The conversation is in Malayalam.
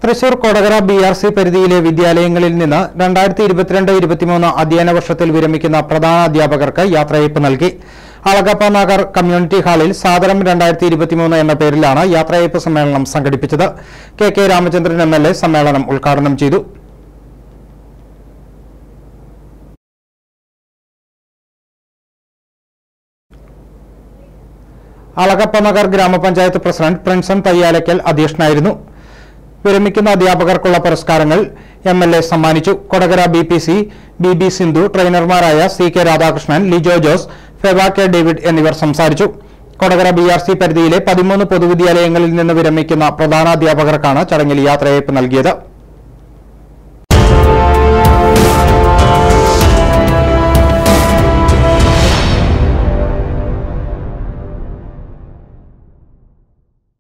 Thrissur Kodakara B R C പരിധിയിലെ വിദ്യാലയങ്ങളിൽ നിന്ന് രണ്ടായിരത്തി ഇരുപത്തിരണ്ട് ഇരുപത്തിമൂന്ന് അധ്യയന വർഷത്തിൽ വിരമിക്കുന്ന പ്രധാന അധ്യാപകർക്ക് യാത്രയയപ്പ് നൽകി അളഗപ്പ നഗർ കമ്മ്യൂണിറ്റി ഹാളിൽ സാദരം രണ്ടായിരത്തി ഇരുപത്തിമൂന്ന് എന്ന പേരിലാണ് യാത്രയയപ്പ് സമ്മേളനം സംഘടിപ്പിച്ചത് K K Ramachandran M L A സമ്മേളനം ഉദ്ഘാടനം ചെയ്തു അളഗപ്പ നഗർ ഗ്രാമപഞ്ചായത്ത് പ്രസിഡന്റ് പ്രിൻസൺ തയ്യാലക്കൽ അധ്യക്ഷനായിരുന്നു വിരമിക്കുന്ന അധ്യാപകർക്കുള്ള പുരസ്കാരങ്ങൾ എം എൽ എ സമ്മാനിച്ചു Kodakara B P C B B Sindhu ട്രെയിനർമാരായ C K Radhakrishnan Lijo Jose Feba K David എന്നിവർ സംസാരിച്ചു കൊടകര ബി ആർ സി പരിധിയിലെ പതിമൂന്ന് പൊതുവിദ്യാലയങ്ങളിൽ നിന്ന് വിരമിക്കുന്ന പ്രധാനാധ്യാപകർക്കാണ് ചടങ്ങിൽ യാത്രയയപ്പ് നൽകിയത്